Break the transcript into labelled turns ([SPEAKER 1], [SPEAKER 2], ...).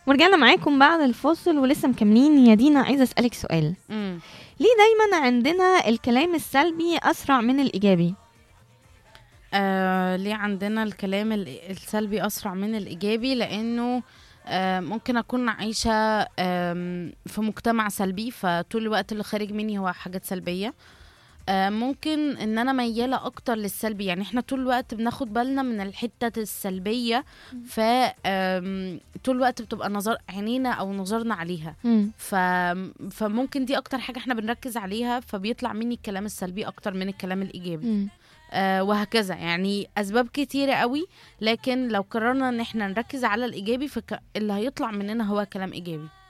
[SPEAKER 1] ورجعنا معاكم بعد الفاصل ولسه مكملين يا دينا عايزه اسالك سؤال
[SPEAKER 2] مم.
[SPEAKER 1] ليه دايما عندنا الكلام السلبي اسرع من الايجابي
[SPEAKER 2] آه ليه عندنا الكلام ال- السلبي أسرع من الإيجابي لأنه آه ممكن أكون عايشة آم، في مجتمع سلبي فطول الوقت اللي خارج مني هو حاجات سلبية آه ممكن ان انا مياله اكتر للسلبي يعني احنا طول الوقت بناخد بالنا من الحته السلبيه ف آم، طول الوقت بتبقى نظر عينينا او نظرنا عليها
[SPEAKER 1] مم.
[SPEAKER 2] ف... فممكن دي اكتر حاجه احنا بنركز عليها فبيطلع مني الكلام السلبي اكتر من الكلام الايجابي
[SPEAKER 1] مم.
[SPEAKER 2] آه وهكذا يعني اسباب كتيره قوي لكن لو قررنا ان احنا نركز على الايجابي فاللي هيطلع مننا هو كلام ايجابي